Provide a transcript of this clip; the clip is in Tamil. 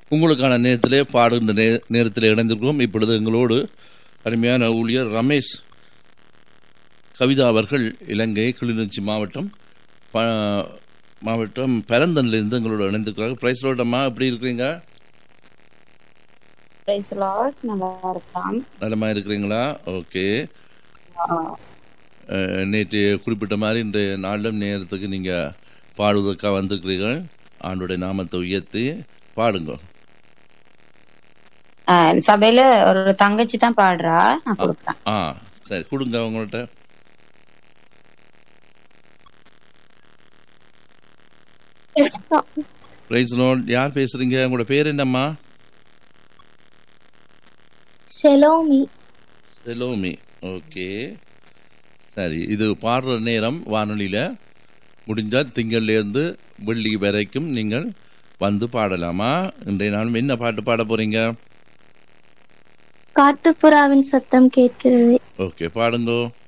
உங்களுக்கான நேரத்திலே பாடுகின்ற நே நேரத்தில் இணைந்திருக்கிறோம் இப்பொழுது எங்களோடு அருமையான ஊழியர் ரமேஷ் கவிதா அவர்கள் இலங்கை கிளிநொச்சி மாவட்டம் ப மாவட்டம் பரந்தன்லேருந்து எங்களோட இணைந்திருக்கிறார்கள் பிரைஸ் ரோட்டம்மா எப்படி இருக்கிறீங்க பிரைஸ் லார்ட் நல்லா இருக்கலாம் நலமா இருக்கிறீங்களா ஓகே அஹ், நேற்று குறிப்பிட்ட மாதிரி இன்றைய நாளிலும் நேரத்துக்கு நீங்கள் பாடுவதற்காக வந்திருக்கிறீர்கள் ஆண்டுடைய நாமத்தை உயர்த்தி பாடுங்க ஆஹ் சபையில ஒரு தங்கச்சி தான் பாடுறா நான் கொடுக்குறேன் ஆ சரி கொடுங்க அவங்கள்ட்ட பிரைஸ் நோட் யார் பேசுறீங்க உங்களோட பேர் என்னம்மா ஷெலோமி செலோமி ஓகே சரி இது பாடுற நேரம் வானொலியில் முடிஞ்சால் திங்கள்லேருந்து வெள்ளி வரைக்கும் நீங்கள் வந்து பாடலாமா இன்றைய நாள் என்ன பாட்டு பாட போறீங்க காட்டுப்புறாவின் சத்தம் கேட்கிறது ஓகே பாடுங்கோ